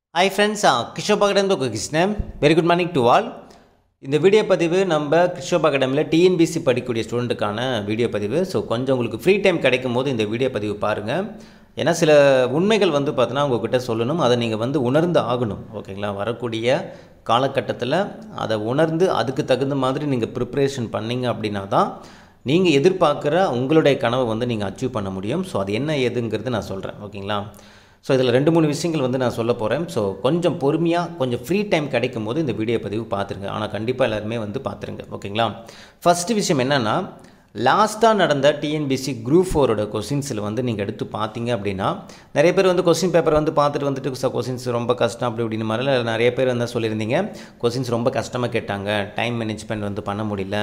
Hi friends கிஷோப் academy Krishnan very good morning to all இந்த video பதிவு நம்ம கிருஷோப் அகாடமியில் டிஎன்பிசி படிக்கக்கூடிய ஸ்டூடெண்ட்டுக்கான வீடியோ பதிவு ஸோ கொஞ்சம் உங்களுக்கு ஃப்ரீ டைம் கிடைக்கும் போது இந்த வீடியோ பதிவு பாருங்கள் ஏன்னா சில உண்மைகள் வந்து பார்த்தோன்னா உங்ககிட்ட சொல்லணும் அதை நீங்கள் வந்து உணர்ந்து ஆகணும் ஓகேங்களா வரக்கூடிய காலகட்டத்தில் அதை உணர்ந்து அதுக்கு தகுந்த மாதிரி நீங்கள் ப்ரிப்ரேஷன் பண்ணீங்க அப்படின்னா தான் நீங்கள் எதிர்பார்க்குற உங்களுடைய கனவை வந்து நீங்கள் அச்சீவ் பண்ண முடியும் ஸோ அது என்ன ஏதுங்கிறது நான் சொல்கிறேன் ஓகேங்களா ஸோ இதில் ரெண்டு மூணு விஷயங்கள் வந்து நான் சொல்ல போகிறேன் ஸோ கொஞ்சம் பொறுமையாக கொஞ்சம் ஃப்ரீ டைம் கிடைக்கும் போது இந்த வீடியோ பதிவு பார்த்துருங்க ஆனால் கண்டிப்பாக எல்லாருமே வந்து பார்த்துருங்க ஓகேங்களா ஃபஸ்ட்டு விஷயம் என்னென்னா லாஸ்ட்டாக நடந்த டிஎன்பிசி குரூப் ஃபோரோட கொஸ்டின்ஸில் வந்து நீங்கள் எடுத்து பார்த்தீங்க அப்படின்னா நிறைய பேர் வந்து கொஸ்டின் பேப்பர் வந்து பார்த்துட்டு வந்துட்டு கொஸ்டின்ஸ் ரொம்ப கஷ்டம் அப்படி இப்படின்னு மாதிரி நிறைய பேர் வந்து சொல்லியிருந்தீங்க கொஸ்டின்ஸ் ரொம்ப கஷ்டமாக கேட்டாங்க டைம் மேனேஜ்மெண்ட் வந்து பண்ண முடியல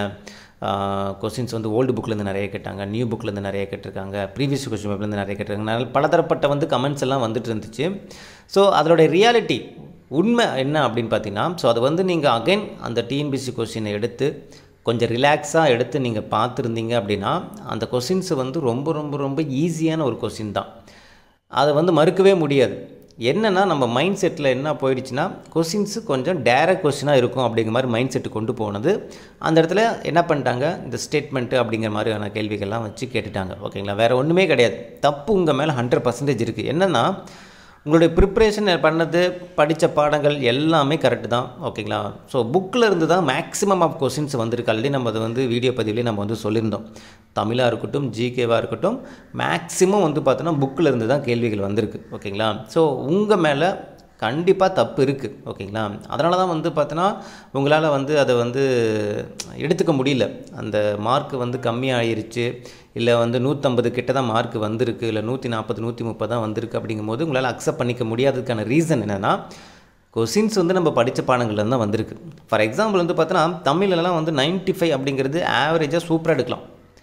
கொஸ்டின்ஸ் வந்து ஓல்டு புக்லேருந்து நிறைய கேட்டாங்க நியூ புக்லேருந்து நிறைய கேட்டிருக்காங்க ப்ரீவியஸ் கொஸ்டின் பேப்பர்லேருந்து நிறைய கேட்டிருக்காங்க நிறைய பலதரப்பட்ட வந்து கமெண்ட்ஸ் எல்லாம் வந்துட்டு இருந்துச்சு ஸோ அதோடைய ரியாலிட்டி உண்மை என்ன அப்படின்னு பார்த்தீங்கன்னா ஸோ அது வந்து நீங்கள் அகைன் அந்த டிஎன்பிசி கொஸ்டினை எடுத்து கொஞ்சம் ரிலாக்ஸாக எடுத்து நீங்கள் பார்த்துருந்தீங்க அப்படின்னா அந்த கொஸ்டின்ஸ் வந்து ரொம்ப ரொம்ப ரொம்ப ஈஸியான ஒரு கொஸ்டின் தான் அதை வந்து மறுக்கவே முடியாது என்னென்னா நம்ம மைண்ட் செட்டில் என்ன போயிடுச்சுன்னா கொஸ்டின்ஸு கொஞ்சம் டேரக்ட் கொஸ்டினாக இருக்கும் அப்படிங்கிற மாதிரி மைண்ட் செட்டு கொண்டு போனது அந்த இடத்துல என்ன பண்ணிட்டாங்க இந்த ஸ்டேட்மெண்ட்டு அப்படிங்கிற மாதிரியான கேள்விகள்லாம் வச்சு கேட்டுட்டாங்க ஓகேங்களா வேறு ஒன்றுமே கிடையாது தப்பு உங்கள் மேலே ஹண்ட்ரட் பர்சன்டேஜ் இருக்குது என்னென்னா உங்களுடைய ப்ரிப்ரேஷன் பண்ணது படித்த பாடங்கள் எல்லாமே கரெக்டு தான் ஓகேங்களா ஸோ புக்கில் இருந்து தான் மேக்ஸிமம் ஆஃப் கொஸ்டின்ஸ் வந்திருக்கு ஆல்ரெடி நம்ம அதை வந்து வீடியோ பதிவுலேயே நம்ம வந்து சொல்லியிருந்தோம் தமிழாக இருக்கட்டும் ஜிகேவாக இருக்கட்டும் மேக்ஸிமம் வந்து பார்த்தோன்னா புக்கில் இருந்து தான் கேள்விகள் வந்திருக்கு ஓகேங்களா ஸோ உங்கள் மேலே கண்டிப்பாக தப்பு இருக்குது ஓகேங்களா அதனால தான் வந்து பார்த்தோன்னா உங்களால் வந்து அதை வந்து எடுத்துக்க முடியல அந்த மார்க் வந்து கம்மியாகிருச்சு இல்லை வந்து நூற்றம்பது கிட்ட தான் மார்க் வந்திருக்கு இல்லை நூற்றி நாற்பது நூற்றி முப்பது தான் வந்திருக்கு அப்படிங்கும்போது உங்களால் அக்செப்ட் பண்ணிக்க முடியாததுக்கான ரீசன் என்னென்னா கொஸ்டின்ஸ் வந்து நம்ம படித்த பாடங்கள்ல தான் வந்திருக்கு ஃபார் எக்ஸாம்பிள் வந்து பார்த்தோன்னா தமிழ்லலாம் வந்து நைன்ட்டி ஃபைவ் அப்படிங்கிறது ஆவரேஜாக சூப்பராக எடுக்கலாம்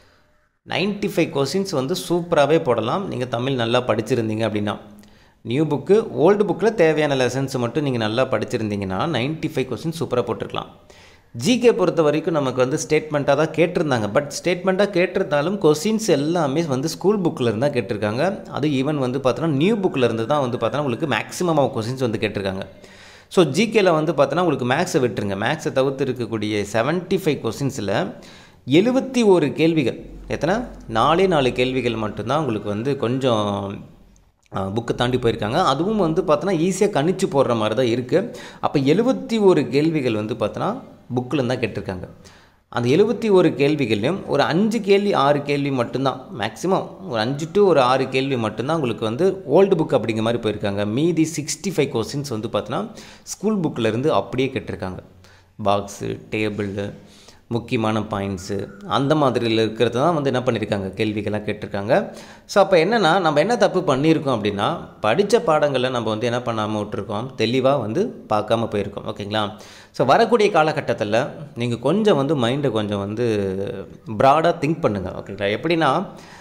நைன்ட்டி ஃபைவ் கொஸ்டின்ஸ் வந்து சூப்பராகவே போடலாம் நீங்கள் தமிழ் நல்லா படிச்சிருந்தீங்க அப்படின்னா நியூ புக்கு ஓல்டு புக்கில் தேவையான லெசன்ஸ் மட்டும் நீங்கள் நல்லா படிச்சிருந்தீங்கன்னா நைன்ட்டி ஃபைவ் கொஸ்டின் சூப்பராக போட்டிருக்கலாம் ஜிகே பொறுத்த வரைக்கும் நமக்கு வந்து ஸ்டேட்மெண்ட்டாக தான் கேட்டிருந்தாங்க பட் ஸ்டேட்மெண்ட்டாக கேட்டிருந்தாலும் கொஸ்டின்ஸ் எல்லாமே வந்து ஸ்கூல் புக்கில் இருந்தால் கேட்டிருக்காங்க அது ஈவன் வந்து பார்த்தோன்னா நியூ புக்கில் இருந்து தான் வந்து பார்த்தோன்னா உங்களுக்கு மேக்ஸிமம் ஆஃப் கொஸ்டின்ஸ் வந்து கேட்டிருக்காங்க ஸோ ஜிகேல வந்து பார்த்தோன்னா உங்களுக்கு மேக்ஸை விட்டுருங்க மேக்ஸை தவிர்த்து இருக்கக்கூடிய செவன்ட்டி ஃபைவ் கொஸ்டின்ஸில் எழுபத்தி ஒரு கேள்விகள் எத்தனை நாலே நாலு கேள்விகள் மட்டும்தான் உங்களுக்கு வந்து கொஞ்சம் புக்கு தாண்டி போயிருக்காங்க அதுவும் வந்து பார்த்தோன்னா ஈஸியாக கணிச்சு போடுற மாதிரி தான் இருக்குது அப்போ எழுபத்தி ஒரு கேள்விகள் வந்து பார்த்தோன்னா புக்கில் தான் கேட்டிருக்காங்க அந்த எழுபத்தி ஒரு கேள்விகள்லையும் ஒரு அஞ்சு கேள்வி ஆறு கேள்வி மட்டும்தான் மேக்ஸிமம் ஒரு அஞ்சு டு ஒரு ஆறு கேள்வி மட்டும்தான் உங்களுக்கு வந்து ஓல்டு புக் அப்படிங்கிற மாதிரி போயிருக்காங்க மீதி சிக்ஸ்டி ஃபைவ் கொஸ்டின்ஸ் வந்து பார்த்தோன்னா ஸ்கூல் புக்கிலேருந்து அப்படியே கேட்டிருக்காங்க பாக்ஸு டேபிள் முக்கியமான பாயிண்ட்ஸு அந்த மாதிரியில் இருக்கிறது தான் வந்து என்ன பண்ணியிருக்காங்க கேள்விகளாக கேட்டிருக்காங்க ஸோ அப்போ என்னென்னா நம்ம என்ன தப்பு பண்ணியிருக்கோம் அப்படின்னா படித்த பாடங்களில் நம்ம வந்து என்ன பண்ணாமல் விட்டுருக்கோம் தெளிவாக வந்து பார்க்காம போயிருக்கோம் ஓகேங்களா ஸோ வரக்கூடிய காலகட்டத்தில் நீங்கள் கொஞ்சம் வந்து மைண்டை கொஞ்சம் வந்து ப்ராடாக திங்க் பண்ணுங்கள் ஓகேங்களா எப்படின்னா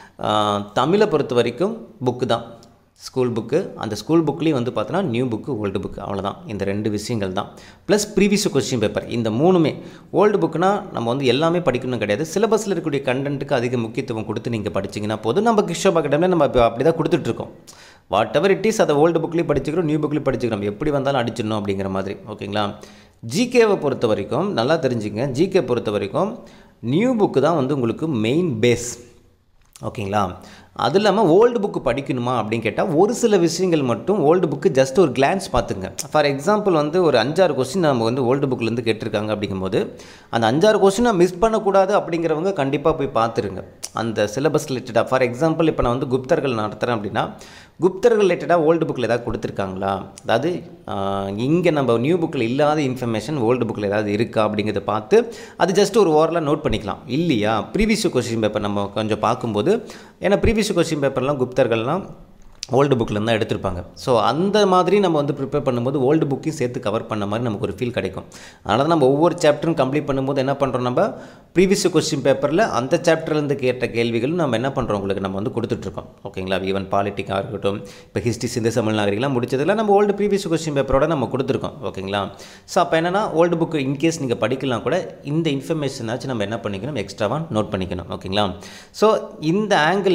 தமிழை பொறுத்த வரைக்கும் புக்கு தான் ஸ்கூல் புக்கு அந்த ஸ்கூல் புக்லேயும் வந்து பார்த்தோன்னா நியூ புக்கு ஓல்டு புக்கு அவ்வளோதான் இந்த ரெண்டு விஷயங்கள் தான் ப்ளஸ் ப்ரீவியஸ் கொஸ்டின் பேப்பர் இந்த மூணுமே ஓல்டு புக்குனா நம்ம வந்து எல்லாமே படிக்கணும் கிடையாது சிலபஸில் இருக்கக்கூடிய கண்டென்ட்டுக்கு அதிக முக்கியத்துவம் கொடுத்து நீங்கள் படிச்சிங்கன்னா போதும் நம்ம கிஷோப் அகாடமியில் நம்ம இப்போ அப்படி தான் கொடுத்துட்ருக்கோம் வாட் எவர் இட் இஸ் அதை ஓல்டு புக்லேயும் படிச்சுக்கிறோம் நியூ புக்லேயும் படிச்சுக்கிறோம் எப்படி வந்தாலும் அடிச்சிடணும் அப்படிங்கிற மாதிரி ஓகேங்களா ஜிகேவை பொறுத்த வரைக்கும் நல்லா தெரிஞ்சுங்க ஜிகே பொறுத்த வரைக்கும் நியூ புக்கு தான் வந்து உங்களுக்கு மெயின் பேஸ் ஓகேங்களா அது இல்லாமல் ஓல்டு புக்கு படிக்கணுமா அப்படின்னு கேட்டால் ஒரு சில விஷயங்கள் மட்டும் ஓல்டு புக்கு ஜஸ்ட் ஒரு கிளான்ஸ் பார்த்துங்க ஃபார் எக்ஸாம்பிள் வந்து ஒரு அஞ்சாறு கொஸ்டின் நம்ம வந்து ஓல்டு புக்கிலேருந்து கேட்டிருக்காங்க அப்படிங்கும்போது அந்த அஞ்சாறு கொஸ்டினை மிஸ் பண்ணக்கூடாது அப்படிங்கிறவங்க கண்டிப்பாக போய் பார்த்துருங்க அந்த சிலபஸ் ரிலேட்டடாக ஃபார் எக்ஸாம்பிள் இப்போ நான் வந்து குப்தர்கள் நடத்துகிறேன் அப்படின்னா குப்தர்கள் ரிலேட்டடாக ஓல்டு புக்கில் ஏதாவது கொடுத்துருக்காங்களா அதாவது இங்கே நம்ம நியூ புக்கில் இல்லாத இன்ஃபர்மேஷன் ஓல்டு புக்கில் ஏதாவது இருக்கா அப்படிங்கிறத பார்த்து அது ஜஸ்ட் ஒரு ஓரலாக நோட் பண்ணிக்கலாம் இல்லையா ப்ரீவியஸ் கொஸ்டின் பேப்பர் நம்ம கொஞ்சம் பார்க்கும்போது ஏன்னா ப்ரீவியஸ் கொஸ்டின் பேப்பர்லாம் குப்தர்கள்லாம் ஓல்டு புக்கில் தான் எடுத்திருப்பாங்க ஸோ அந்த மாதிரி நம்ம வந்து ப்ரிப்பேர் பண்ணும்போது ஓல்டு புக்கையும் சேர்த்து கவர் பண்ண மாதிரி நமக்கு ஒரு ஃபீல் கிடைக்கும் அதனால் தான் நம்ம ஒவ்வொரு சாப்டரும் கம்ப்ளீட் பண்ணும்போது என்ன பண்ணுறோம் நம்ம ப்ரீவியஸ் கொஸ்டின் பேப்பரில் அந்த சாப்டர்லேருந்து கேட்ட கேள்விகளும் நம்ம என்ன பண்ணுறோம் உங்களுக்கு நம்ம வந்து கொடுத்துட்ருக்கோம் ஓகேங்களா ஈவன் பாலிட்டிக்காக இருக்கட்டும் இப்போ ஹிஸ்ட்ரி சிந்து தமிழ் நாகரிகெலாம் முடிச்சதில் நம்ம ஓல்டு ப்ரீவியஸ் கொஸ்டின் பேப்பரோட நம்ம கொடுத்துருக்கோம் ஓகேங்களா ஸோ அப்போ என்னென்னா ஓல்டு புக்கு இன்கேஸ் நீங்கள் படிக்கலாம் கூட இந்த இன்ஃபர்மேஷனாச்சும் நம்ம என்ன பண்ணிக்கணும் எக்ஸ்ட்ராவாக நோட் பண்ணிக்கணும் ஓகேங்களா ஸோ இந்த ஆங்கிளில்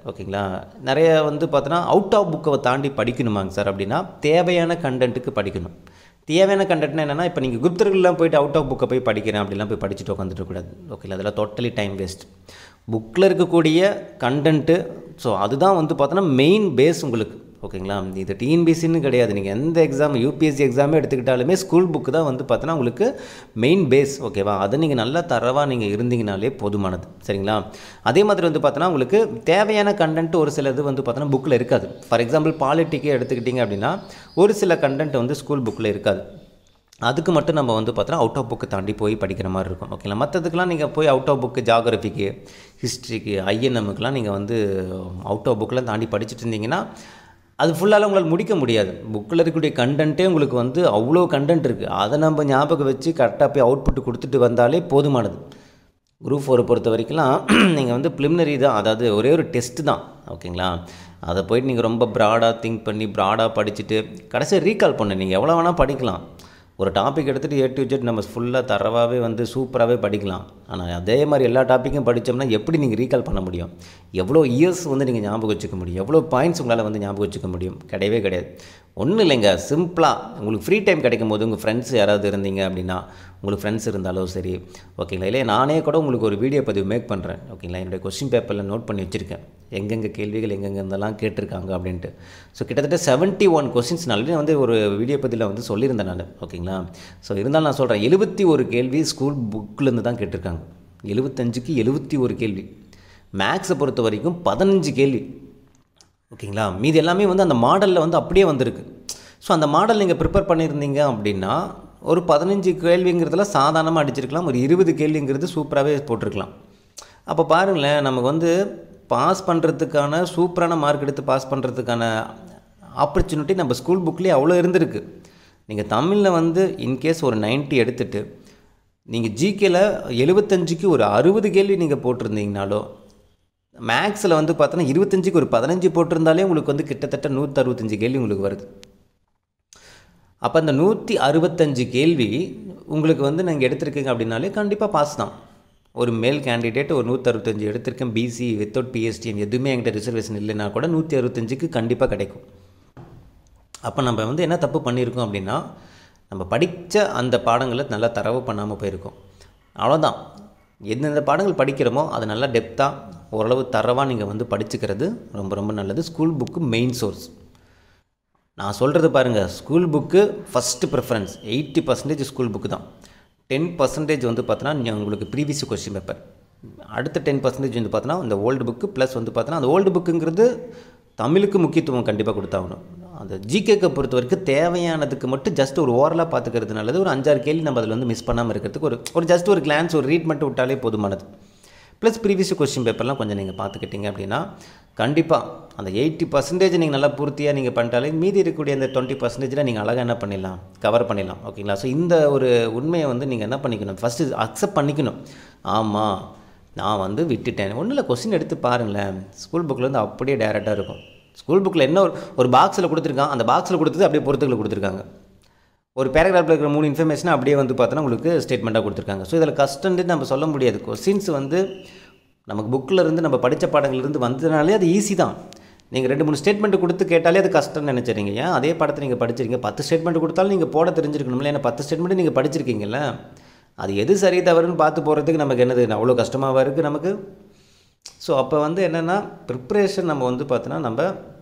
ஓகேங்களா நிறைய வந்து பார்த்தோன்னா அவுட் ஆஃப் புக்கை தாண்டி படிக்கணுமாங்க சார் அப்படின்னா தேவையான கண்டென்ட்டுக்கு படிக்கணும் தேவையான கண்டென்ட்னா என்னென்னா இப்போ நீங்கள் குப்தர்கள்லாம் போயிட்டு அவுட் ஆஃப் புக்கை போய் படிக்கிறேன் அப்படிலாம் போய் படிச்சுட்டு உட்காந்துட்டு கூடாது ஓகேங்களா அதெல்லாம் டோட்டலி டைம் வேஸ்ட் புக்கில் இருக்கக்கூடிய கண்டென்ட்டு ஸோ அதுதான் வந்து பார்த்தோன்னா மெயின் பேஸ் உங்களுக்கு ஓகேங்களா இது டிஎன்பிசின்னு கிடையாது நீங்கள் எந்த எக்ஸாம் யூபிஎஸ்சி எக்ஸாமே எடுத்துக்கிட்டாலுமே ஸ்கூல் புக்கு தான் வந்து பார்த்தோன்னா உங்களுக்கு மெயின் பேஸ் ஓகேவா அதை நீங்கள் நல்லா தரவாக நீங்கள் இருந்தீங்கனாலே போதுமானது சரிங்களா அதே மாதிரி வந்து பார்த்தோன்னா உங்களுக்கு தேவையான கண்டென்ட் ஒரு சில இது வந்து பார்த்தோன்னா புக்கில் இருக்காது ஃபார் எக்ஸாம்பிள் பாலிட்டிக்கே எடுத்துக்கிட்டிங்க அப்படின்னா ஒரு சில கண்டென்ட் வந்து ஸ்கூல் புக்கில் இருக்காது அதுக்கு மட்டும் நம்ம வந்து பார்த்தோன்னா அவுட் ஆஃப் புக்கு தாண்டி போய் படிக்கிற மாதிரி இருக்கும் ஓகேங்களா மற்றதுக்கெலாம் நீங்கள் போய் அவுட் ஆஃப் புக்கு ஜாகிரபிக்கு ஹிஸ்ட்ரிக்கு ஐஎன்எம்முக்கெலாம் நீங்கள் வந்து அவுட் ஆஃப் புக்கெலாம் தாண்டி படிச்சுட்டு இருந்தீங்கன்னா அது ஃபுல்லால் உங்களால் முடிக்க முடியாது புக்கில் இருக்கக்கூடிய கண்டென்ட்டே உங்களுக்கு வந்து அவ்வளோ கண்டென்ட் இருக்குது அதை நம்ம ஞாபகம் வச்சு கரெக்டாக போய் அவுட்புட் கொடுத்துட்டு வந்தாலே போதுமானது குரூப் ஃபோரை பொறுத்த வரைக்கும்லாம் நீங்கள் வந்து ப்ளிமினரி தான் அதாவது ஒரே ஒரு டெஸ்ட்டு தான் ஓகேங்களா அதை போயிட்டு நீங்கள் ரொம்ப ப்ராடாக திங்க் பண்ணி ப்ராடாக படிச்சுட்டு கடைசியாக ரீகால் பண்ண நீங்கள் எவ்வளோ வேணால் படிக்கலாம் ஒரு டாபிக் எடுத்துகிட்டு ஏ டு ஜெட் நம்ம ஃபுல்லாக தரவாகவே வந்து சூப்பராகவே படிக்கலாம் ஆனால் அதே மாதிரி எல்லா டாப்பிக்கும் படித்தோம்னா எப்படி நீங்கள் ரீகால் பண்ண முடியும் எவ்வளோ இயர்ஸ் வந்து நீங்கள் ஞாபகம் வச்சுக்க முடியும் எவ்வளோ பாயிண்ட்ஸ் உங்களால் வந்து ஞாபகம் வச்சுக்க முடியும் கிடையவே கிடையாது ஒன்றும் இல்லைங்க சிம்பிளாக உங்களுக்கு ஃப்ரீ டைம் கிடைக்கும் போது உங்கள் ஃப்ரெண்ட்ஸ் யாராவது இருந்தீங்க அப்படின்னா உங்களுக்கு ஃப்ரெண்ட்ஸ் இருந்தாலும் சரி ஓகேங்களா இல்லை நானே கூட உங்களுக்கு ஒரு வீடியோ பதிவு மேக் பண்ணுறேன் ஓகேங்களா என்னுடைய கொஸ்டின் பேப்பரில் நோட் பண்ணி வச்சுருக்கேன் எங்கெங்கே கேள்விகள் எங்கெங்கே இருந்தெல்லாம் கேட்டிருக்காங்க அப்படின்ட்டு ஸோ கிட்டத்தட்ட செவன்ட்டி ஒன் கொஸ்டின்ஸ் நல்ல வந்து ஒரு வீடியோ பதிவில் வந்து சொல்லியிருந்தேன் நான் ஓகேங்களா ஸோ இருந்தாலும் நான் சொல்கிறேன் எழுபத்தி ஒரு கேள்வி ஸ்கூல் புக்கிலேருந்து தான் கேட்டிருக்காங்க எழுபத்தஞ்சுக்கு எழுபத்தி ஒரு கேள்வி மேக்ஸை பொறுத்த வரைக்கும் பதினஞ்சு கேள்வி ஓகேங்களா மீதி எல்லாமே வந்து அந்த மாடலில் வந்து அப்படியே வந்திருக்கு ஸோ அந்த மாடல் நீங்கள் ப்ரிப்பேர் பண்ணியிருந்தீங்க அப்படின்னா ஒரு பதினஞ்சு கேள்விங்கிறதுல சாதாரணமாக அடிச்சிருக்கலாம் ஒரு இருபது கேள்விங்கிறது சூப்பராகவே போட்டிருக்கலாம் அப்போ பாருங்களேன் நமக்கு வந்து பாஸ் பண்ணுறதுக்கான சூப்பரான மார்க் எடுத்து பாஸ் பண்ணுறதுக்கான ஆப்பர்ச்சுனிட்டி நம்ம ஸ்கூல் புக்லேயே அவ்வளோ இருந்திருக்கு நீங்கள் தமிழில் வந்து இன்கேஸ் ஒரு 90 எடுத்துட்டு நீங்கள் ஜிகேல எழுபத்தஞ்சுக்கு ஒரு அறுபது கேள்வி நீங்கள் போட்டிருந்தீங்கனாலோ மேக்ஸில் வந்து பார்த்தோன்னா இருபத்தஞ்சுக்கு ஒரு பதினஞ்சு போட்டிருந்தாலே உங்களுக்கு வந்து கிட்டத்தட்ட நூற்றி அறுபத்தஞ்சு கேள்வி உங்களுக்கு வருது அப்போ அந்த நூற்றி அறுபத்தஞ்சு கேள்வி உங்களுக்கு வந்து நீங்கள் எடுத்திருக்கீங்க அப்படின்னாலே கண்டிப்பாக பாஸ் தான் ஒரு மேல் கேண்டிடேட் ஒரு நூற்றி அறுபத்தஞ்சு எடுத்திருக்கேன் பிசி வித்தவுட் பிஎஸ்டிஎன் எதுவுமே என்கிட்ட ரிசர்வேஷன் இல்லைன்னா கூட நூற்றி அறுபத்தஞ்சுக்கு கண்டிப்பாக கிடைக்கும் அப்போ நம்ம வந்து என்ன தப்பு பண்ணியிருக்கோம் அப்படின்னா நம்ம படித்த அந்த பாடங்களை நல்லா தரவு பண்ணாமல் போயிருக்கோம் அவ்வளோதான் எந்தெந்த பாடங்கள் படிக்கிறோமோ அது நல்லா டெப்த்தாக ஓரளவு தரவாக நீங்கள் வந்து படிச்சுக்கிறது ரொம்ப ரொம்ப நல்லது ஸ்கூல் புக்கு மெயின் சோர்ஸ் நான் சொல்கிறது பாருங்கள் school book first preference eighty percentage school book தான் டென் பர்சன்டேஜ் வந்து பார்த்தோன்னா உங்களுக்கு ப்ரீவியஸ் கொஸ்டின் பேப்பர் அடுத்த டென் பர்சன்டேஜ் வந்து பார்த்தோன்னா இந்த ஓல்டு புக்கு ப்ளஸ் வந்து பார்த்தோன்னா அந்த ஓல்டு புக்குங்கிறது தமிழுக்கு முக்கியத்துவம் கண்டிப்பாக கொடுத்தாகணும் அந்த ஜிகேக்கு பொறுத்த வரைக்கும் தேவையானதுக்கு மட்டும் ஜஸ்ட் ஒரு ஓரலாக பார்த்துக்கிறது நல்லது ஒரு அஞ்சாறு கேள்வி நம்ம அதில் வந்து மிஸ் பண்ணாமல் இருக்கிறதுக்கு ஒரு ஒரு ஜஸ்ட் ஒரு கிளான்ஸ் ஒரு ரீட் மட்டும் விட்டாலே போதுமானது ப்ளஸ் ப்ரீவியஸ் கொஸ்டின் பேப்பர்லாம் கொஞ்சம் நீங்கள் பார்த்துக்கிட்டீங்க அப்படின்னா கண்டிப்பாக அந்த எயிட்டி பர்சன்டேஜ் நீங்கள் நல்லா பூர்த்தியாக நீங்கள் பண்ணிட்டாலே மீதி இருக்கக்கூடிய அந்த டுவெண்ட்டி பர்சன்டேஜில் நீங்கள் அழகாக என்ன பண்ணிடலாம் கவர் பண்ணிடலாம் ஓகேங்களா ஸோ இந்த ஒரு உண்மையை வந்து நீங்கள் என்ன பண்ணிக்கணும் ஃபஸ்ட்டு அக்செப்ட் பண்ணிக்கணும் ஆமாம் நான் வந்து விட்டுட்டேன் ஒன்றும் இல்லை கொஸ்டின் எடுத்து பாருங்களேன் ஸ்கூல் புக்கில் வந்து அப்படியே டேரெக்டாக இருக்கும் ஸ்கூல் புக்கில் என்ன ஒரு ஒரு பாக்ஸில் கொடுத்துருக்கான் அந்த பாக்ஸில் கொடுத்தது அப்படியே பொறுத்துக்களை கொடுத்துருக்காங்க ஒரு பேராகிராஃபில் இருக்கிற மூணு இன்ஃபர்மேஷனை அப்படியே வந்து பார்த்தோன்னா உங்களுக்கு ஸ்டேட்மெண்ட்டாக கொடுத்துருக்காங்க ஸோ இதில் கஷ்டம்னு நம்ம சொல்ல முடியாது கொஸ்டின்ஸ் வந்து நமக்கு புக்கில் இருந்து நம்ம படித்த பாடங்கள்லேருந்து வந்ததுனாலே அது ஈஸி தான் நீங்கள் ரெண்டு மூணு ஸ்டேட்மெண்ட் கொடுத்து கேட்டாலே அது கஷ்டம்னு நினச்சிறீங்க ஏன் அதே பாடத்தை நீங்கள் படிச்சிருக்கீங்க பத்து ஸ்டேட்மெண்ட் கொடுத்தாலும் நீங்கள் போட தெரிஞ்சிருக்கணும்ல ஏன்னா பத்து ஸ்டேட்மெண்ட் நீங்கள் படிச்சிருக்கீங்கல்ல அது எது சரி தவறுன்னு பார்த்து போகிறதுக்கு நமக்கு என்னது அவ்வளோ கஷ்டமாக இருக்குது நமக்கு ஸோ அப்போ வந்து என்னென்னா ப்ரிப்ரேஷன் நம்ம வந்து பார்த்தோன்னா நம்ம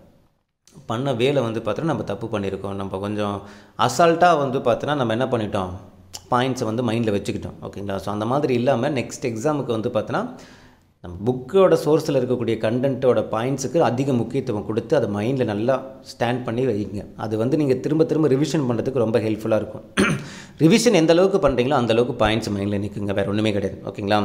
பண்ண வேலை வந்து பார்த்தோன்னா நம்ம தப்பு பண்ணியிருக்கோம் நம்ம கொஞ்சம் அசால்ட்டாக வந்து பார்த்தோன்னா நம்ம என்ன பண்ணிட்டோம் பாயிண்ட்ஸை வந்து மைண்டில் வச்சுக்கிட்டோம் ஓகேங்களா ஸோ அந்த மாதிரி இல்லாமல் நெக்ஸ்ட் எக்ஸாமுக்கு வந்து பார்த்தோன்னா நம்ம புக்கோட சோர்ஸில் இருக்கக்கூடிய கண்டென்ட்டோட பாயிண்ட்ஸுக்கு அதிக முக்கியத்துவம் கொடுத்து அதை மைண்டில் நல்லா ஸ்டாண்ட் பண்ணி வைங்க அது வந்து நீங்கள் திரும்ப திரும்ப ரிவிஷன் பண்ணுறதுக்கு ரொம்ப ஹெல்ப்ஃபுல்லாக இருக்கும் ரிவிஷன் எந்த அளவுக்கு பண்ணுறீங்களோ அந்த அளவுக்கு பாயிண்ட்ஸ் மைண்டில் நிற்குங்க வேறு ஒன்றுமே கிடையாது ஓகேங்களா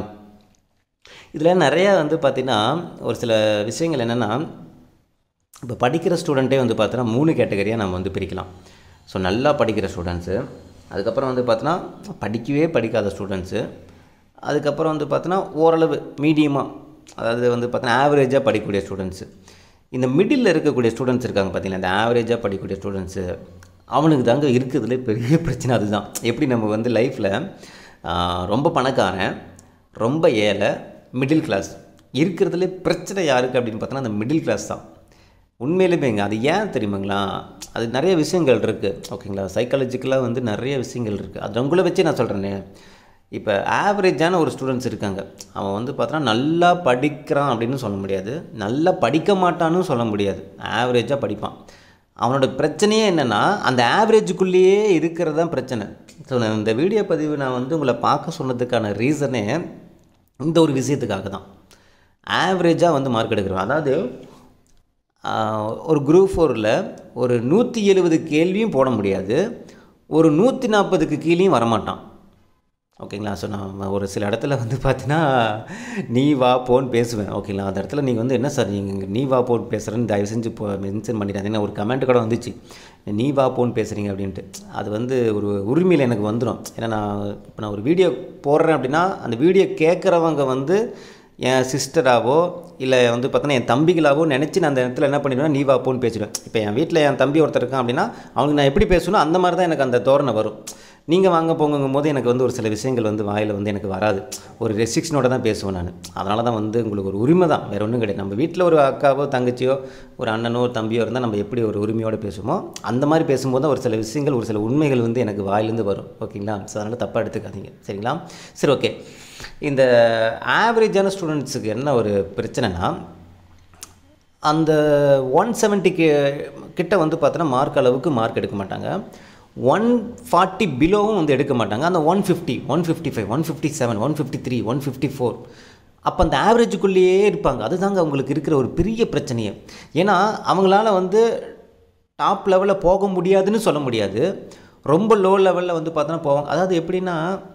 இதில் நிறையா வந்து பார்த்திங்கன்னா ஒரு சில விஷயங்கள் என்னென்னா இப்போ படிக்கிற ஸ்டூடெண்ட்டே வந்து பார்த்தோன்னா மூணு கேட்டகரியாக நம்ம வந்து பிரிக்கலாம் ஸோ நல்லா படிக்கிற ஸ்டூடெண்ட்ஸு அதுக்கப்புறம் வந்து பார்த்தோன்னா படிக்கவே படிக்காத ஸ்டூடெண்ட்ஸு அதுக்கப்புறம் வந்து பார்த்தோன்னா ஓரளவு மீடியமாக அதாவது வந்து பார்த்தோன்னா ஆவரேஜாக படிக்கக்கூடிய ஸ்டூடெண்ட்ஸு இந்த மிடில் இருக்கக்கூடிய ஸ்டூடெண்ட்ஸ் இருக்காங்க பார்த்தீங்களா இந்த ஆவரேஜாக படிக்கக்கூடிய ஸ்டூடெண்ட்ஸு அவனுக்கு தாங்க இருக்கிறதுல பெரிய பிரச்சனை அதுதான் எப்படி நம்ம வந்து லைஃப்பில் ரொம்ப பணக்காரன் ரொம்ப ஏழை மிடில் கிளாஸ் இருக்கிறதுல பிரச்சனை யாருக்கு அப்படின்னு பார்த்தோன்னா அந்த மிடில் கிளாஸ் தான் உண்மையிலுமேங்க அது ஏன் தெரியுமாங்களா அது நிறைய விஷயங்கள் இருக்குது ஓகேங்களா சைக்காலஜிக்கலாக வந்து நிறைய விஷயங்கள் இருக்குது அது உங்களை வச்சு நான் சொல்கிறேனே இப்போ ஆவரேஜான ஒரு ஸ்டூடெண்ட்ஸ் இருக்காங்க அவன் வந்து பார்த்தோன்னா நல்லா படிக்கிறான் அப்படின்னு சொல்ல முடியாது நல்லா படிக்க மாட்டான்னு சொல்ல முடியாது ஆவரேஜாக படிப்பான் அவனோட பிரச்சனையே என்னென்னா அந்த ஆவரேஜுக்குள்ளேயே இருக்கிறது தான் பிரச்சனை ஸோ நான் இந்த வீடியோ பதிவு நான் வந்து உங்களை பார்க்க சொன்னதுக்கான ரீசனே இந்த ஒரு விஷயத்துக்காக தான் ஆவரேஜாக வந்து மார்க் எடுக்கிறோம் அதாவது ஆஹ், ஒரு குரூப் ஃபோரில் ஒரு நூற்றி எழுபது கேள்வியும் போட முடியாது ஒரு நூற்றி நாற்பதுக்கு கீழேயும் வரமாட்டான் ஓகேங்களா ஸோ நான் ஒரு சில இடத்துல வந்து பார்த்தீங்கன்னா நீ வா போன்னு பேசுவேன் ஓகேங்களா அந்த இடத்துல நீங்கள் வந்து என்ன சார் நீங்கள் நீ வா போன்னு பேசுகிறேன்னு தயவு செஞ்சு இப்போ மென்ஷன் பண்ணிட்டாங்க ஒரு கமெண்ட் கூட வந்துச்சு நீ வா போன்னு பேசுகிறீங்க அப்படின்ட்டு அது வந்து ஒரு உரிமையில் எனக்கு வந்துடும் ஏன்னா நான் இப்போ நான் ஒரு வீடியோ போடுறேன் அப்படின்னா அந்த வீடியோ கேட்குறவங்க வந்து என் சிஸ்டராவோ இல்லை வந்து பார்த்தோன்னா என் தம்பிகளாவோ நினச்சி நான் அந்த இடத்துல என்ன பண்ணிடுவேன் நீ வா போன்னு பேசிடுவேன் இப்போ என் வீட்டில் என் தம்பி ஒருத்தர் இருக்கான் அப்படின்னா அவனுக்கு நான் எப்படி பேசணும் அந்த மாதிரி தான் எனக்கு அந்த தோரணை வரும் நீங்கள் வாங்க போங்குங்கும் போது எனக்கு வந்து ஒரு சில விஷயங்கள் வந்து வாயில் வந்து எனக்கு வராது ஒரு ரெஸ்ட்ரிக்ஷனோட தான் பேசுவேன் நான் அதனால தான் வந்து உங்களுக்கு ஒரு உரிமை தான் வேறு ஒன்றும் கிடையாது நம்ம வீட்டில் ஒரு அக்காவோ தங்கச்சியோ ஒரு அண்ணனோ ஒரு தம்பியோ இருந்தால் நம்ம எப்படி ஒரு உரிமையோடு பேசுவோமோ அந்த மாதிரி பேசும்போது தான் ஒரு சில விஷயங்கள் ஒரு சில உண்மைகள் வந்து எனக்கு வாயிலேருந்து வரும் ஓகேங்களா ஸோ அதனால் தப்பாக எடுத்துக்காதீங்க சரிங்களா சரி ஓகே இந்த ஆவரேஜான ஸ்டூடெண்ட்ஸுக்கு என்ன ஒரு பிரச்சனைனா அந்த ஒன் செவன்ட்டிக்கு கிட்ட வந்து பார்த்தோன்னா மார்க் அளவுக்கு மார்க் எடுக்க மாட்டாங்க ஒன் ஃபார்ட்டி பிலோவும் வந்து எடுக்க மாட்டாங்க அந்த one fifty one fifty five one fifty seven one fifty three one fifty four அப்போ அந்த ஆவரேஜுக்குள்ளேயே இருப்பாங்க அதுதாங்க அவங்களுக்கு இருக்கிற ஒரு பெரிய பிரச்சனையே ஏன்னா அவங்களால வந்து டாப் லெவலில் போக முடியாதுன்னு சொல்ல முடியாது ரொம்ப லோ லெவலில் வந்து பார்த்தோன்னா போவாங்க அதாவது எப்படின்னா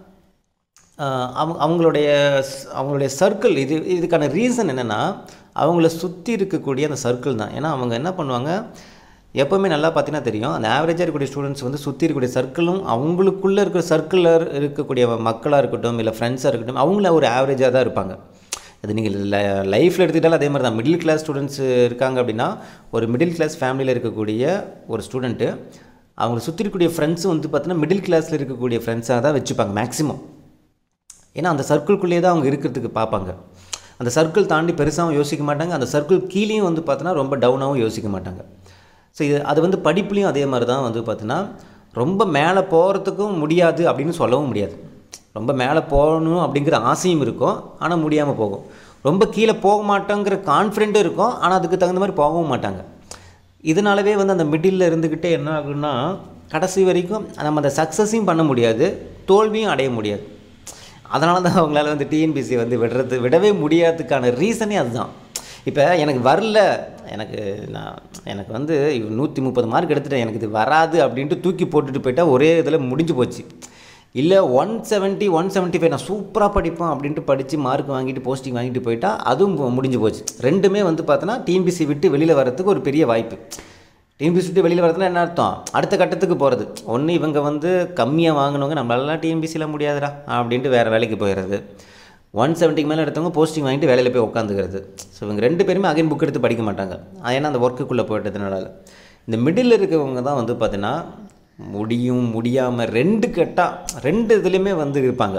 ஆஹ் அவங்க அவங்களுடைய ஸ்- அவங்களுடைய சர்க்கிள் இது இதுக்கான ரீசன் என்னென்னா அவங்கள சுற்றி இருக்கக்கூடிய அந்த சர்க்கிள் தான் ஏன்னா அவங்க என்ன பண்ணுவாங்க எப்போவுமே நல்லா பார்த்தீங்கன்னா தெரியும் அந்த ஆவரேஜாக இருக்கக்கூடிய ஸ்டூடெண்ட்ஸ் வந்து சுற்றி இருக்கக்கூடிய சர்க்கிளும் அவங்களுக்குள்ளே இருக்கிற சர்க்கிளில் இருக்கக்கூடிய மக்களாக இருக்கட்டும் இல்லை ஃப்ரெண்ட்ஸாக இருக்கட்டும் அவங்கள ஒரு ஆவரேஜாக தான் இருப்பாங்க அது நீங்கள் லைஃப்பில் எடுத்துக்கிட்டாலும் அதே மாதிரி தான் மிடில் கிளாஸ் ஸ்டூடெண்ட்ஸ் இருக்காங்க அப்படின்னா ஒரு மிடில் கிளாஸ் ஃபேமிலியில் இருக்கக்கூடிய ஒரு ஸ்டூடெண்ட்டு அவங்கள சுற்றி இருக்கக்கூடிய ஃப்ரெண்ட்ஸும் வந்து பார்த்தீங்கன்னா மிடில் கிளாஸில் இருக்கக்கூடிய ஃப்ரெண்ட்ஸாக தான் வச்சுப்பாங்க மேக்ஸிமம் ஏன்னா அந்த சர்க்கிள்குள்ளேயே தான் அவங்க இருக்கிறதுக்கு பார்ப்பாங்க அந்த சர்க்கிள் தாண்டி பெருசாகவும் யோசிக்க மாட்டாங்க அந்த சர்க்கிள் கீழேயும் வந்து பார்த்தோன்னா ரொம்ப டவுனாகவும் யோசிக்க மாட்டாங்க ஸோ இது அது வந்து படிப்புலேயும் அதே மாதிரி தான் வந்து பார்த்தீங்கன்னா ரொம்ப மேலே போகிறதுக்கும் முடியாது அப்படின்னு சொல்லவும் முடியாது ரொம்ப மேலே போகணும் அப்படிங்கிற ஆசையும் இருக்கும் ஆனால் முடியாமல் போகும் ரொம்ப கீழே போக மாட்டோங்கிற கான்ஃபிடென்ட்டும் இருக்கும் ஆனால் அதுக்கு தகுந்த மாதிரி போகவும் மாட்டாங்க இதனாலவே வந்து அந்த மிடில் இருந்துக்கிட்டே என்ன ஆகுன்னா கடைசி வரைக்கும் நம்ம அந்த சக்ஸஸையும் பண்ண முடியாது தோல்வியும் அடைய முடியாது அதனால தான் அவங்களால வந்து டிஎன்பிசி வந்து விடுறது விடவே முடியாததுக்கான ரீசனே அதுதான் இப்போ எனக்கு வரல எனக்கு நான் எனக்கு வந்து நூற்றி முப்பது மார்க் எடுத்துட்டேன் எனக்கு இது வராது அப்படின்ட்டு தூக்கி போட்டுட்டு போயிட்டா ஒரே இதில் முடிஞ்சு போச்சு இல்லை one seventy one seventy five நான் சூப்பராக படிப்பேன் அப்படின்ட்டு படித்து மார்க் வாங்கிட்டு போஸ்டிங் வாங்கிட்டு போயிட்டா அதுவும் மு- முடிஞ்சு போச்சு ரெண்டுமே வந்து பார்த்தோன்னா டிஎன்பிசி விட்டு வெளியில் வரதுக்கு ஒரு பெரிய வாய்ப்பு டிஎன்பிசி விட்டு வெளியில் வரதுனா என்ன அர்த்தம் அடுத்த கட்டத்துக்கு போகிறது ஒன்று இவங்க வந்து கம்மியாக வாங்கினவங்க நம்மளாலாம் டிஎன்பிசியில் முடியாதுடா அப்படின்ட்டு வேறு வேலைக்கு போயிடுறது ஒன் செவன்ட்டிக்கு மேலே எடுத்தவங்க போஸ்டிங் வாங்கிட்டு வேலையில் போய் உட்காந்துக்கிறது ஸோ இவங்க ரெண்டு பேருமே அகைன் புக் எடுத்து படிக்க மாட்டாங்க அது ஏன்னா அந்த ஒர்க்குக்குள்ளே போயிட்டதுனால இந்த மிடில் இருக்கவங்க தான் வந்து பார்த்தீங்கன்னா முடியும் முடியாமல் ரெண்டு கட்டாக ரெண்டு இதுலேயுமே வந்து இருப்பாங்க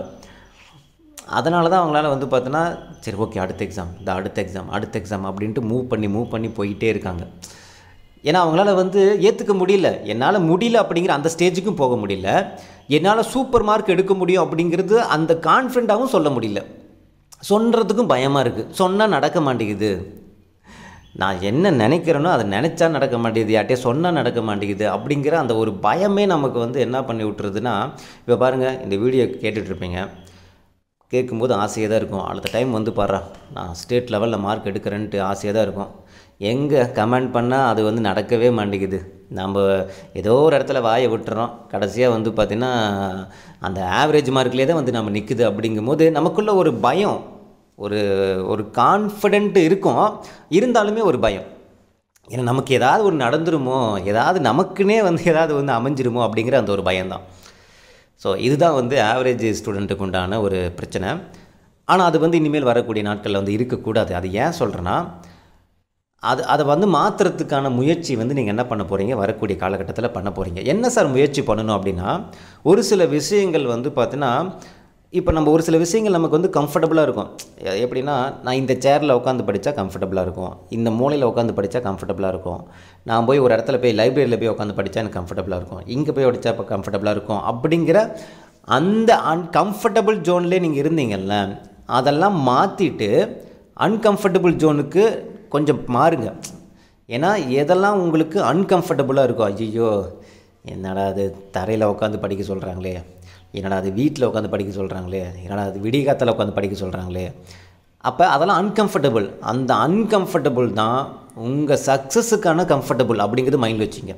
அதனால தான் அவங்களால வந்து பார்த்தோன்னா சரி ஓகே அடுத்த எக்ஸாம் இந்த அடுத்த எக்ஸாம் அடுத்த எக்ஸாம் அப்படின்ட்டு மூவ் பண்ணி மூவ் பண்ணி போயிட்டே இருக்காங்க ஏன்னா அவங்களால வந்து ஏற்றுக்க முடியல என்னால் முடியல அப்படிங்கிற அந்த ஸ்டேஜுக்கும் போக முடியல என்னால் சூப்பர் மார்க் எடுக்க முடியும் அப்படிங்கிறது அந்த கான்ஃபிடண்ட்டாகவும் சொல்ல முடியல சொல்கிறதுக்கும் பயமாக இருக்குது சொன்னால் நடக்க மாட்டேங்குது நான் என்ன நினைக்கிறேனோ அதை நினச்சா நடக்க மாட்டேங்குது யார்ட்டே சொன்னால் நடக்க மாட்டேங்குது அப்படிங்கிற அந்த ஒரு பயமே நமக்கு வந்து என்ன பண்ணி விட்டுறதுன்னா இப்போ பாருங்கள் இந்த வீடியோ கேட்டுட்ருப்பீங்க கேட்கும்போது ஆசையாக தான் இருக்கும் அடுத்த டைம் வந்து பாடுறா நான் ஸ்டேட் லெவலில் மார்க் எடுக்கிறேன்ட்டு ஆசையாக தான் இருக்கும் எங்கே கமெண்ட் பண்ணால் அது வந்து நடக்கவே மாட்டேங்குது நம்ம ஏதோ ஒரு இடத்துல வாயை விட்டுறோம் கடைசியாக வந்து பார்த்திங்கன்னா அந்த ஆவரேஜ் மார்க்லேயே தான் வந்து நம்ம நிற்குது அப்படிங்கும்போது நமக்குள்ள ஒரு பயம் ஒரு ஒரு கான்ஃபிடென்ட் இருக்கும் இருந்தாலுமே ஒரு பயம் ஏன்னா நமக்கு ஏதாவது ஒரு நடந்துருமோ ஏதாவது நமக்குன்னே வந்து ஏதாவது வந்து அமைஞ்சிருமோ அப்படிங்கிற அந்த ஒரு பயம்தான் ஸோ இதுதான் வந்து ஆவரேஜ் ஸ்டூடெண்ட்டுக்கு உண்டான ஒரு பிரச்சனை ஆனால் அது வந்து இனிமேல் வரக்கூடிய நாட்களில் வந்து இருக்கக்கூடாது அது ஏன் சொல்கிறேன்னா அது அதை வந்து மாற்றுறதுக்கான முயற்சி வந்து நீங்கள் என்ன பண்ண போகிறீங்க வரக்கூடிய காலகட்டத்தில் பண்ண போகிறீங்க என்ன சார் முயற்சி பண்ணணும் அப்படின்னா ஒரு சில விஷயங்கள் வந்து பார்த்தீங்கன்னா இப்போ நம்ம ஒரு சில விஷயங்கள் நமக்கு வந்து கம்ஃபர்டபுளாக இருக்கும் எ- எப்படின்னா நான் இந்த சேரில் உட்காந்து படித்தா கம்ஃபர்டபுளாக இருக்கும் இந்த மூலையில் உட்காந்து படித்தா கம்ஃபர்டபுளாக இருக்கும் நான் போய் ஒரு இடத்துல போய் லைப்ரரியில் போய் உட்காந்து படித்தா எனக்கு கம்ஃபர்டபுளாக இருக்கும் இங்கே போய் படித்தா இப்போ கம்ஃபர்டபுளாக இருக்கும் அப்படிங்கிற அந்த அன்கம்ஃபர்டபுள் ஜோன்லேயே நீங்கள் இருந்தீங்கல்ல அதெல்லாம் மாற்றிட்டு அன்கம்ஃபர்டபுள் ஜோனுக்கு கொஞ்சம் மாறுங்க ஏன்னா எதெல்லாம் உங்களுக்கு அன்கம்ஃபர்டபுளாக இருக்கும் ஐயோ என்னடா அது தரையில் உட்காந்து படிக்க சொல்கிறாங்களே என்னடா அது வீட்டில் உட்காந்து படிக்க சொல்கிறாங்களே என்னடா அது விடிகாத்தில் உட்காந்து படிக்க சொல்கிறாங்களே அப்போ அதெல்லாம் அன்கம்ஃபர்டபுள் அந்த அன்கம்ஃபர்டபுள் தான் உங்கள் சக்ஸஸுக்கான கம்ஃபர்டபுள் அப்படிங்கிறது மைண்டில் வச்சுங்க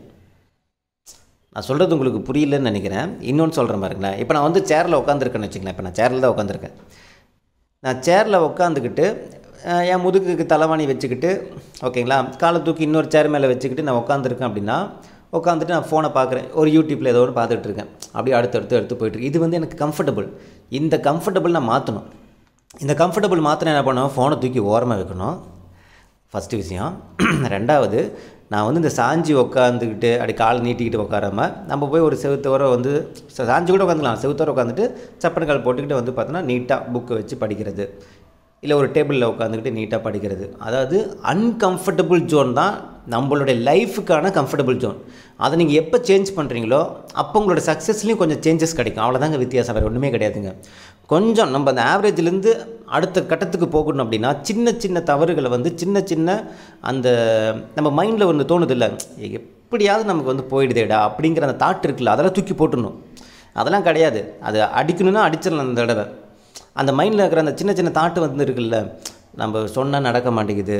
நான் சொல்கிறது உங்களுக்கு புரியலன்னு நினைக்கிறேன் இன்னொன்று சொல்கிற பாருங்களேன் இப்போ நான் வந்து சேரில் உட்காந்துருக்கேன்னு வச்சுங்களேன் இப்போ நான் சேரில் தான் உட்காந்துருக்கேன் நான் சேரில் உட்காந்துக்கிட்டு அஹ், என் முதுகுக்கு தலைவாணி வச்சுக்கிட்டு ஓகேங்களா காலை தூக்கி இன்னொரு சேர் மேலே வச்சுக்கிட்டு நான் உட்காந்துருக்கேன் அப்படின்னா உட்காந்துட்டு நான் ஃபோனை பார்க்குறேன் ஒரு யூடியூப்பில் ஏதோ ஒன்று பார்த்துட்டு இருக்கேன் அப்படியே அடுத்து அடுத்து அடுத்து போயிட்டு இருக்கு. இது வந்து எனக்கு கம்ஃபர்டபுள் இந்த கம்ஃபர்டபுள் நான் மாற்றணும் இந்த கம்ஃபர்டபுள் மாற்றின என்ன பண்ணுவேன் ஃபோனை தூக்கி ஓரமாக வைக்கணும் ஃபஸ்ட்டு விஷயம் ரெண்டாவது நான் வந்து இந்த சாஞ்சி உட்காந்துக்கிட்டு அப்படி கால் நீட்டிக்கிட்டு உட்காராம நம்ம போய் ஒரு செவுத்தோர வந்து ச- சாஞ்சி கூட உட்காந்துக்கலாம் செவுத்தோர உட்காந்துட்டு சப்பன கால் போட்டுக்கிட்டு வந்து பார்த்தோன்னா நீட்டாக புக்கு வச்சு படிக்கிறது இல்லை ஒரு டேபிளில் உட்காந்துக்கிட்டு நீட்டாக படிக்கிறது அதாவது அன்கம்ஃபர்டபுள் ஜோன் தான் நம்மளுடைய லைஃபுக்கான கம்ஃபர்டபுள் ஜோன் அதை நீங்கள் எப்போ சேஞ்ச் பண்ணுறீங்களோ அப்போ உங்களோட சக்ஸஸ்லேயும் கொஞ்சம் சேஞ்சஸ் கிடைக்கும் அவ்வளோதாங்க வித்தியாசம் வேறு ஒன்றுமே கிடையாதுங்க கொஞ்சம் நம்ம அந்த ஆவரேஜ்லேருந்து அடுத்த கட்டத்துக்கு போகணும் அப்படின்னா சின்ன சின்ன தவறுகளை வந்து சின்ன சின்ன அந்த நம்ம மைண்டில் ஒன்று தோணுது இல்லை எப்படியாவது நமக்கு வந்து போயிடுதேடா அப்படிங்கிற அந்த தாட் இருக்குல்ல அதெல்லாம் தூக்கி போட்டுடணும் அதெல்லாம் கிடையாது அது அடிக்கணும்னா அடிச்சிடலாம் அந்த தடவை அந்த மைண்டில் இருக்கிற அந்த சின்ன சின்ன தாட்டு வந்து இருக்குல்ல நம்ம சொன்னால் நடக்க மாட்டேங்குது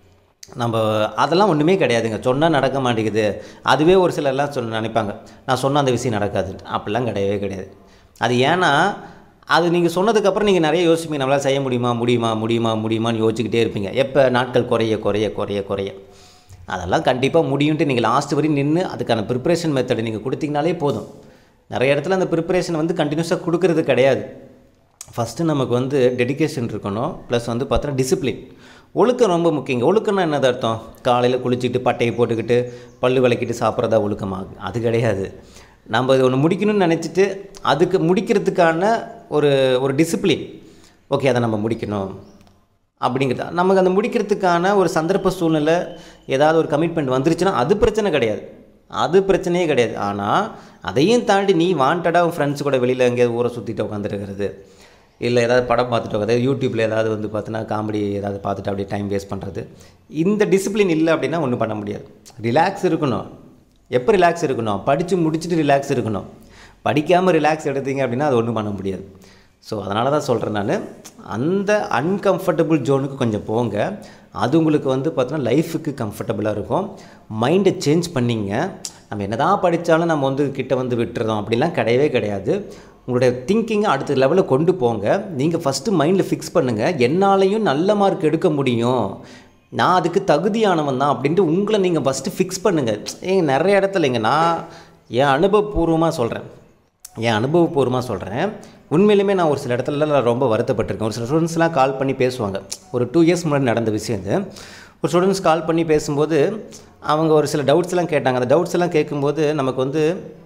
நம்ம அதெல்லாம் ஒன்றுமே கிடையாதுங்க சொன்னால் நடக்க மாட்டேங்குது அதுவே ஒரு சிலர்லாம் சொன்ன நினைப்பாங்க நான் சொன்ன அந்த விஷயம் நடக்காது அப்படிலாம் கிடையவே கிடையாது அது ஏன்னா அது நீங்கள் சொன்னதுக்கப்புறம் நீங்கள் நிறைய யோசிப்பீங்க நம்மளால் செய்ய முடியுமா முடியுமா முடியுமா முடியுமான்னு யோசிச்சுக்கிட்டே இருப்பீங்க எப்போ நாட்கள் குறைய குறைய குறைய குறைய அதெல்லாம் கண்டிப்பாக முடியும்ட்டு நீங்கள் லாஸ்ட் வரையும் நின்று அதுக்கான ப்ரிப்பரேஷன் மெத்தடை நீங்கள் கொடுத்தீங்கனாலே போதும் நிறைய இடத்துல அந்த ப்ரிப்பரேஷன் வந்து கண்டினியூஸாக கொடுக்கறது கிடையாது ஃபஸ்ட்டு நமக்கு வந்து டெடிகேஷன் இருக்கணும் ப்ளஸ் வந்து பார்த்தோன்னா டிசிப்ளின் ஒழுக்கம் ரொம்ப முக்கியங்க ஒழுக்கம்னா என்னது அர்த்தம் காலையில் குளிச்சுட்டு பட்டையை போட்டுக்கிட்டு பல்லு விளக்கிட்டு சாப்பிட்றதா ஒழுக்கமாக அது கிடையாது நம்ம இது ஒன்று முடிக்கணும்னு நினச்சிட்டு அதுக்கு முடிக்கிறதுக்கான ஒரு ஒரு டிசிப்ளின் ஓகே அதை நம்ம முடிக்கணும் அப்படிங்கிறது நமக்கு அந்த முடிக்கிறதுக்கான ஒரு சந்தர்ப்ப சூழ்நிலை ஏதாவது ஒரு கமிட்மெண்ட் வந்துருச்சுன்னா அது பிரச்சனை கிடையாது அது பிரச்சனையே கிடையாது ஆனால் அதையும் தாண்டி நீ வாண்டடாக உன் ஃப்ரெண்ட்ஸ் கூட வெளியில் எங்கேயாவது ஊரை சுற்றிட்டு உட்காந்துருக்கிறது இல்லை ஏதாவது படம் பார்த்துட்டு உட்காந்து யூடியூப்பில் ஏதாவது வந்து பார்த்தீங்கன்னா காமெடி ஏதாவது பார்த்துட்டு அப்படியே டைம் வேஸ்ட் பண்ணுறது இந்த டிசிப்ளின் இல்லை அப்படின்னா ஒன்றும் பண்ண முடியாது ரிலாக்ஸ் இருக்கணும் எப்போ ரிலாக்ஸ் இருக்கணும் படித்து முடிச்சுட்டு ரிலாக்ஸ் இருக்கணும் படிக்காமல் ரிலாக்ஸ் எடுத்தீங்க அப்படின்னா அது ஒன்றும் பண்ண முடியாது ஸோ அதனால தான் சொல்கிறேன் நான் அந்த அன்கம்ஃபர்டபுள் ஜோனுக்கு கொஞ்சம் போங்க அது உங்களுக்கு வந்து பார்த்தோன்னா லைஃபுக்கு கம்ஃபர்டபுளாக இருக்கும் மைண்டை சேஞ்ச் பண்ணிங்க நம்ம என்னதான் படித்தாலும் நம்ம வந்து கிட்ட வந்து விட்டுறோம் அப்படிலாம் கிடையவே கிடையாது உங்களுடைய திங்கிங்கை அடுத்த லெவலில் கொண்டு போங்க நீங்கள் ஃபஸ்ட்டு மைண்டில் ஃபிக்ஸ் பண்ணுங்கள் என்னாலையும் நல்ல மார்க் எடுக்க முடியும் நான் அதுக்கு தகுதியானவன் தான் அப்படின்ட்டு உங்களை நீங்கள் ஃபஸ்ட்டு ஃபிக்ஸ் பண்ணுங்கள் ஏங்க நிறைய இடத்துலங்க நான் என் அனுபவபூர்வமாக சொல்கிறேன் என் அனுபவபூர்வமாக சொல்கிறேன் உண்மையிலுமே நான் ஒரு சில இடத்துல நான் ரொம்ப வருத்தப்பட்டிருக்கேன் ஒரு சில ஸ்டூடெண்ட்ஸ்லாம் கால் பண்ணி பேசுவாங்க ஒரு டூ இயர்ஸ் முன்னாடி நடந்த விஷயம் இது ஒரு ஸ்டூடெண்ட்ஸ் கால் பண்ணி பேசும்போது அவங்க ஒரு சில டவுட்ஸ்லாம் கேட்டாங்க அந்த டவுட்ஸ் எல்லாம் கேட்கும்போது நமக்கு வந்து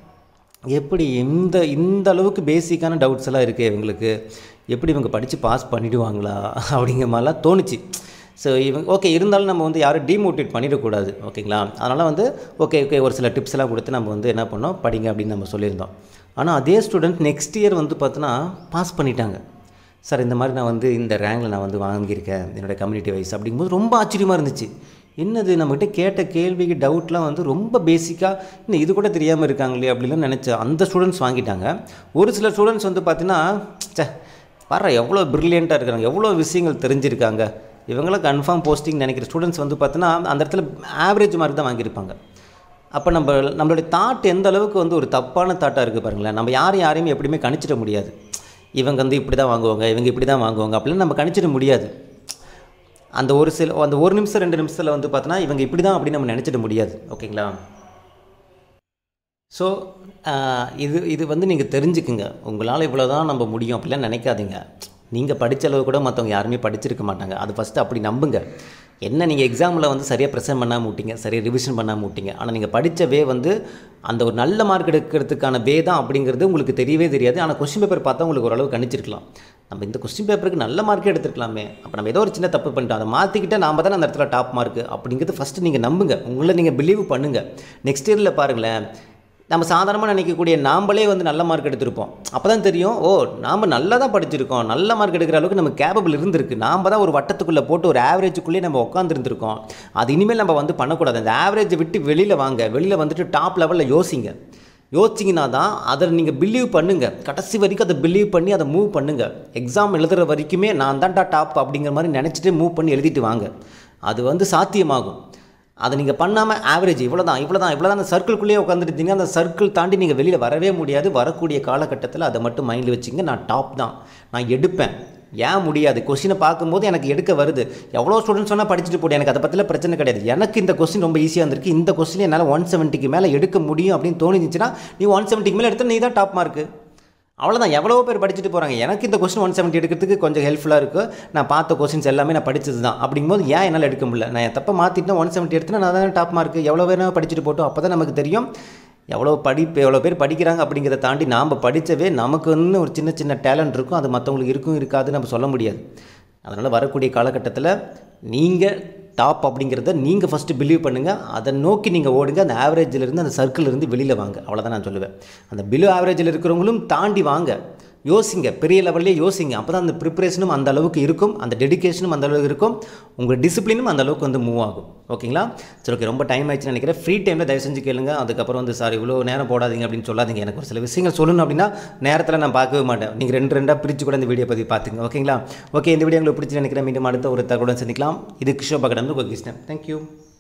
எப்படி இந்த இந்த அளவுக்கு பேசிக்கான டவுட்ஸ் எல்லாம் இருக்குது இவங்களுக்கு எப்படி இவங்க படித்து பாஸ் பண்ணிடுவாங்களா அப்படிங்கிற மாதிரிலாம் தோணுச்சு ஸோ இவங்க ஓகே இருந்தாலும் நம்ம வந்து யாரும் டிமோட்டிவேட் பண்ணிடக்கூடாது ஓகேங்களா அதனால் வந்து ஓகே ஓகே ஒரு சில டிப்ஸ் எல்லாம் கொடுத்து நம்ம வந்து என்ன பண்ணோம் படிங்க அப்படின்னு நம்ம சொல்லியிருந்தோம் ஆனால் அதே ஸ்டூடெண்ட் நெக்ஸ்ட் இயர் வந்து பார்த்தோன்னா பாஸ் பண்ணிட்டாங்க சார் இந்த மாதிரி நான் வந்து இந்த ரேங்கில் நான் வந்து வாங்கியிருக்கேன் என்னோடய கம்யூனிட்டி வைஸ் அப்படிங்கும்போது ரொம்ப ஆச்சரியமாக இருந்துச்சு என்னது நம்மகிட்ட கேட்ட கேள்விக்கு டவுட்லாம் வந்து ரொம்ப பேசிக்காக இன்னும் இது கூட தெரியாமல் இருக்காங்களே அப்படிலாம் நினச்ச அந்த ஸ்டூடெண்ட்ஸ் வாங்கிட்டாங்க ஒரு சில ஸ்டூடெண்ட்ஸ் வந்து பார்த்தீங்கன்னா சே பாரு எவ்வளோ ப்ரில்லியண்ட்டாக இருக்கிறாங்க எவ்வளோ விஷயங்கள் தெரிஞ்சிருக்காங்க இவங்களாம் கன்ஃபார்ம் போஸ்டிங் நினைக்கிற ஸ்டூடெண்ட்ஸ் வந்து பார்த்தீங்கன்னா அந்த இடத்துல ஆவரேஜ் மார்க் தான் வாங்கியிருப்பாங்க அப்போ நம்ம நம்மளுடைய தாட் எந்த அளவுக்கு வந்து ஒரு தப்பான தாட்டாக இருக்குது பாருங்களேன் நம்ம யாரையும் யாரையும் எப்படியுமே கணிச்சிட முடியாது இவங்க வந்து இப்படி தான் வாங்குவாங்க இவங்க இப்படி தான் வாங்குவாங்க அப்படின்னு நம்ம கணிச்சிட முடியாது அந்த ஒரு சில அந்த ஒரு நிமிஷம் ரெண்டு நிமிஷத்தில் வந்து பார்த்தோன்னா இவங்க இப்படி தான் அப்படின்னு நம்ம நினச்சிட முடியாது ஓகேங்களா ஸோ இது இது வந்து நீங்கள் தெரிஞ்சுக்குங்க உங்களால் இவ்வளோ தான் நம்ம முடியும் அப்படிலாம் நினைக்காதீங்க நீங்கள் படித்த அளவு கூட மற்றவங்க யாருமே படிச்சிருக்க மாட்டாங்க அது ஃபஸ்ட்டு அப்படி நம்புங்க என்ன நீங்கள் எக்ஸாமில் வந்து சரியாக ப்ரெசென்ட் பண்ணாமல் விட்டீங்க சரியாக ரிவிஷன் பண்ணாமல் விட்டீங்க ஆனால் நீங்கள் படித்த வே வந்து அந்த ஒரு நல்ல மார்க் எடுக்கிறதுக்கான வே தான் அப்படிங்கிறது உங்களுக்கு தெரியவே தெரியாது ஆனால் கொஸ்டின் பேப்பர் பார்த்தா உங்களுக்கு ஓரளவு கணிச்சிருக்கலாம் நம்ம இந்த கொஸ்டின் பேப்பருக்கு நல்ல மார்க்கே எடுத்துருக்கலாமே அப்போ நம்ம ஏதோ ஒரு சின்ன தப்பு பண்ணிட்டோம் அதை மாற்றிக்கிட்டே நாம தானே அந்த இடத்துல டாப் மார்க் அப்படிங்கிறது ஃபஸ்ட்டு நீங்கள் நம்புங்க உங்களை நீங்கள் பிலீவ் பண்ணுங்கள் நெக்ஸ்ட் இயரில் பாருங்களேன் நம்ம சாதாரணமாக நினைக்கக்கூடிய நாம்பளே வந்து நல்ல மார்க் எடுத்திருப்போம் அப்போ தான் தெரியும் ஓ நாம் நல்லா தான் படிச்சிருக்கோம் நல்ல மார்க் எடுக்கிற அளவுக்கு நம்ம கேபபிள் இருந்திருக்கு நாம் தான் ஒரு வட்டத்துக்குள்ளே போட்டு ஒரு ஆவரேஜுக்குள்ளேயே நம்ம உட்காந்துருந்துருக்கோம் அது இனிமேல் நம்ம வந்து பண்ணக்கூடாது அந்த ஆவரேஜை விட்டு வெளியில் வாங்க வெளியில் வந்துட்டு டாப் லெவலில் யோசிங்க யோசிச்சிங்கன்னா தான் அதை நீங்கள் பிலீவ் பண்ணுங்கள் கடைசி வரைக்கும் அதை பிலீவ் பண்ணி அதை மூவ் பண்ணுங்கள் எக்ஸாம் எழுதுகிற வரைக்குமே நான் தான்டா டாப் அப்படிங்கிற மாதிரி நினச்சிட்டு மூவ் பண்ணி எழுதிட்டு வாங்க அது வந்து சாத்தியமாகும் அதை நீங்கள் பண்ணாமல் ஆவரேஜ் இவ்வளோ தான் இவ்வளோ தான் இவ்வளோ தான் அந்த சர்க்கிள்குள்ளேயே உட்காந்துருந்தீங்க அந்த சர்க்கிள் தாண்டி நீங்கள் வெளியில் வரவே முடியாது வரக்கூடிய காலகட்டத்தில் அதை மட்டும் மைண்டில் வச்சுங்க நான் டாப் தான் நான் எடுப்பேன் ஏன் முடியாது கொஸ்டினை பார்க்கும்போது எனக்கு எடுக்க வருது எவ்வளோ ஸ்டூடெண்ட்ஸ் சொன்னால் படிச்சுட்டு போடு எனக்கு அதை பற்றில பிரச்சனை கிடையாது எனக்கு இந்த கொஸ்டின் ரொம்ப ஈஸியாக இருந்திருக்கு இந்த கொஸ்டின் என்னால் ஒன் செவன்ட்டிக்கு மேலே எடுக்க முடியும் அப்படின்னு தோணிச்சுன்னா நீ ஒன் செவன்ட்டிக்கு மேலே எடுத்து நீ தான் டாப் மார்க்கு அவ்வளோதான் எவ்வளோ பேர் படிச்சுட்டு போகிறாங்க எனக்கு இந்த கொஸ்டின் ஒன் செவன்ட்டி எடுக்கிறதுக்கு கொஞ்சம் ஹெல்ப்ஃபுல்லாக இருக்குது நான் பார்த்த கொஸ்டின்ஸ் எல்லாமே நான் படிச்சது தான் அப்படிங்கும்போது ஏன் என்னால் எடுக்க முடியல நான் என் தப்பை மாற்றிட்டு ஒன் செவன்ட்டி எடுத்துனா நான் தான் டாப் மார்க் எவ்வளோ பேர் படிச்சுட்டு போட்டோம் அப்போ தான் நமக்கு தெரியும் எவ்வளோ படிப்பு எவ்வளோ பேர் படிக்கிறாங்க அப்படிங்கிறத தாண்டி நாம் படித்தவே நமக்கு வந்து ஒரு சின்ன சின்ன டேலண்ட் இருக்கும் அது மற்றவங்களுக்கு இருக்கும் இருக்காது நம்ம சொல்ல முடியாது அதனால் வரக்கூடிய காலகட்டத்தில் நீங்கள் டாப் அப்படிங்கிறத நீங்கள் ஃபஸ்ட்டு பிலீவ் பண்ணுங்கள் அதை நோக்கி நீங்கள் ஓடுங்க அந்த ஆவரேஜிலிருந்து அந்த சர்க்கிள் இருந்து வெளியில் வாங்க அவ்வளோதான் நான் சொல்லுவேன் அந்த பிலோ ஆவரேஜில் இருக்கிறவங்களும் தாண்டி வாங்க யோசிங்க பெரிய லெவல்லே யோசிங்க அப்போ தான் அந்த ப்ரிப்பரேஷனும் அந்த அளவுக்கு இருக்கும் அந்த டெடிகேஷனும் அந்த அளவுக்கு இருக்கும் உங்கள் டிசிப்ளினும் அந்த அளவுக்கு வந்து மூவ் ஆகும் ஓகேங்களா சரி ஓகே ரொம்ப டைம் ஆயிடுச்சுன்னு நினைக்கிறேன் ஃப்ரீ டைமில் தயவு செஞ்சு கேளுங்க அதுக்கப்புறம் வந்து சார் இவ்வளோ நேரம் போடாதீங்க அப்படின்னு சொல்லாதீங்க எனக்கு ஒரு சில விஷயங்கள் சொல்லணும் அப்படின்னா நேரத்தில் நான் பார்க்கவே மாட்டேன் நீங்கள் ரெண்டு ரெண்டாக பிரித்து கூட இந்த வீடியோ பற்றி பார்த்துங்க ஓகேங்களா ஓகே இந்த வீடியோ உங்களுக்கு பிடிச்சி நினைக்கிறேன் மீண்டும் அடுத்த ஒரு தகவலுடன் சந்திக்கலாம் இது கிஷோபா கடந்து கிருஷ்ணன் தேங்க்யூ